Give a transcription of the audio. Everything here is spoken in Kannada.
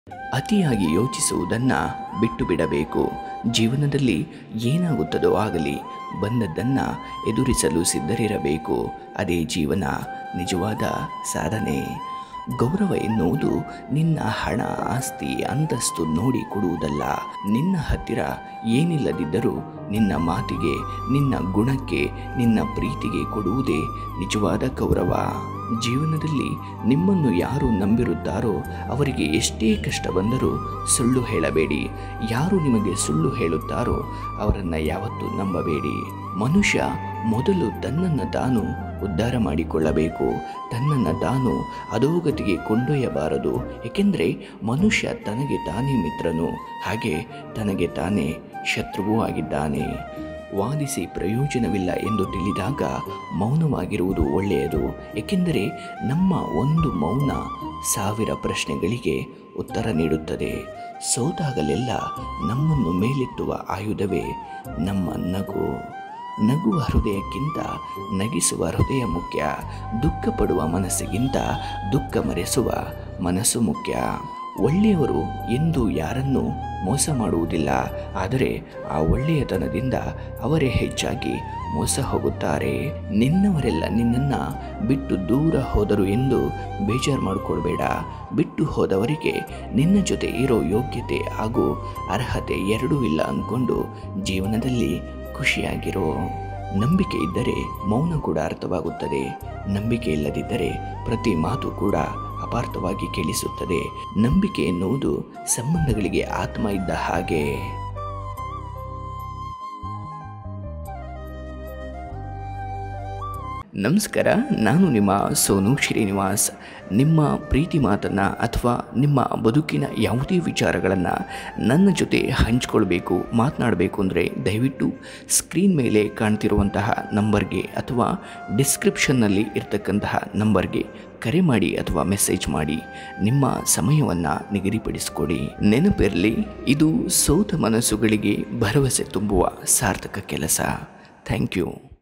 ಅತಿಯಾಗಿ ಯೋಚಿಸುವುದನ್ನು ಬಿಟ್ಟು ಬಿಡಬೇಕು ಜೀವನದಲ್ಲಿ ಏನಾಗುತ್ತದೋ ಆಗಲಿ ಬಂದದ್ದನ್ನು ಎದುರಿಸಲು ಸಿದ್ಧರಿರಬೇಕು ಅದೇ ಜೀವನ ನಿಜವಾದ ಸಾಧನೆ ಗೌರವ ಎನ್ನುವುದು ನಿನ್ನ ಹಣ ಆಸ್ತಿ ಅಂತಸ್ತು ನೋಡಿ ಕೊಡುವುದಲ್ಲ ನಿನ್ನ ಹತ್ತಿರ ಏನಿಲ್ಲದಿದ್ದರೂ ನಿನ್ನ ಮಾತಿಗೆ ನಿನ್ನ ಗುಣಕ್ಕೆ ನಿನ್ನ ಪ್ರೀತಿಗೆ ಕೊಡುವುದೇ ನಿಜವಾದ ಗೌರವ ಜೀವನದಲ್ಲಿ ನಿಮ್ಮನ್ನು ಯಾರು ನಂಬಿರುತ್ತಾರೋ ಅವರಿಗೆ ಎಷ್ಟೇ ಕಷ್ಟ ಬಂದರೂ ಸುಳ್ಳು ಹೇಳಬೇಡಿ ಯಾರು ನಿಮಗೆ ಸುಳ್ಳು ಹೇಳುತ್ತಾರೋ ಅವರನ್ನು ಯಾವತ್ತೂ ನಂಬಬೇಡಿ ಮನುಷ್ಯ ಮೊದಲು ತನ್ನನ್ನು ತಾನು ಉದ್ಧಾರ ಮಾಡಿಕೊಳ್ಳಬೇಕು ತನ್ನನ್ನು ತಾನು ಅಧೋಗತಿಗೆ ಕೊಂಡೊಯ್ಯಬಾರದು ಏಕೆಂದರೆ ಮನುಷ್ಯ ತನಗೆ ತಾನೇ ಮಿತ್ರನು ಹಾಗೆ ತನಗೆ ತಾನೇ ಶತ್ರುವೂ ಆಗಿದ್ದಾನೆ ವಾದಿಸಿ ಪ್ರಯೋಜನವಿಲ್ಲ ಎಂದು ತಿಳಿದಾಗ ಮೌನವಾಗಿರುವುದು ಒಳ್ಳೆಯದು ಏಕೆಂದರೆ ನಮ್ಮ ಒಂದು ಮೌನ ಸಾವಿರ ಪ್ರಶ್ನೆಗಳಿಗೆ ಉತ್ತರ ನೀಡುತ್ತದೆ ಸೋತಾಗಲೆಲ್ಲ ನಮ್ಮನ್ನು ಮೇಲೆತ್ತುವ ಆಯುಧವೇ ನಮ್ಮ ನಗು ನಗುವ ಹೃದಯಕ್ಕಿಂತ ನಗಿಸುವ ಹೃದಯ ಮುಖ್ಯ ದುಃಖ ಪಡುವ ಮನಸ್ಸಿಗಿಂತ ದುಃಖ ಮರೆಸುವ ಮನಸ್ಸು ಮುಖ್ಯ ಒಳ್ಳೆಯವರು ಎಂದು ಯಾರನ್ನೂ ಮೋಸ ಮಾಡುವುದಿಲ್ಲ ಆದರೆ ಆ ಒಳ್ಳೆಯತನದಿಂದ ಅವರೇ ಹೆಚ್ಚಾಗಿ ಮೋಸ ಹೋಗುತ್ತಾರೆ ನಿನ್ನವರೆಲ್ಲ ನಿನ್ನನ್ನು ಬಿಟ್ಟು ದೂರ ಹೋದರು ಎಂದು ಬೇಜಾರು ಮಾಡಿಕೊಳ್ಬೇಡ ಬಿಟ್ಟು ಹೋದವರಿಗೆ ನಿನ್ನ ಜೊತೆ ಇರೋ ಯೋಗ್ಯತೆ ಹಾಗೂ ಅರ್ಹತೆ ಎರಡೂ ಇಲ್ಲ ಅಂದ್ಕೊಂಡು ಜೀವನದಲ್ಲಿ ಖುಷಿಯಾಗಿರೋ ನಂಬಿಕೆ ಇದ್ದರೆ ಮೌನ ಕೂಡ ಅರ್ಥವಾಗುತ್ತದೆ ನಂಬಿಕೆ ಇಲ್ಲದಿದ್ದರೆ ಪ್ರತಿ ಮಾತು ಕೂಡ ಅಪಾರ್ಥವಾಗಿ ಕೇಳಿಸುತ್ತದೆ ನಂಬಿಕೆ ಎನ್ನುವುದು ಸಂಬಂಧಗಳಿಗೆ ಆತ್ಮ ಇದ್ದ ಹಾಗೆ ನಮಸ್ಕಾರ ನಾನು ನಿಮ್ಮ ಸೋನು ಶ್ರೀನಿವಾಸ್ ನಿಮ್ಮ ಪ್ರೀತಿ ಮಾತನ್ನು ಅಥವಾ ನಿಮ್ಮ ಬದುಕಿನ ಯಾವುದೇ ವಿಚಾರಗಳನ್ನು ನನ್ನ ಜೊತೆ ಹಂಚ್ಕೊಳ್ಬೇಕು ಮಾತನಾಡಬೇಕು ಅಂದರೆ ದಯವಿಟ್ಟು ಸ್ಕ್ರೀನ್ ಮೇಲೆ ಕಾಣ್ತಿರುವಂತಹ ನಂಬರ್ಗೆ ಅಥವಾ ಡಿಸ್ಕ್ರಿಪ್ಷನ್ನಲ್ಲಿ ಇರ್ತಕ್ಕಂತಹ ನಂಬರ್ಗೆ ಕರೆ ಮಾಡಿ ಅಥವಾ ಮೆಸೇಜ್ ಮಾಡಿ ನಿಮ್ಮ ಸಮಯವನ್ನು ನಿಗದಿಪಡಿಸಿಕೊಡಿ ನೆನಪಿರಲಿ ಇದು ಸೋತ ಮನಸ್ಸುಗಳಿಗೆ ಭರವಸೆ ತುಂಬುವ ಸಾರ್ಥಕ ಕೆಲಸ ಥ್ಯಾಂಕ್ ಯು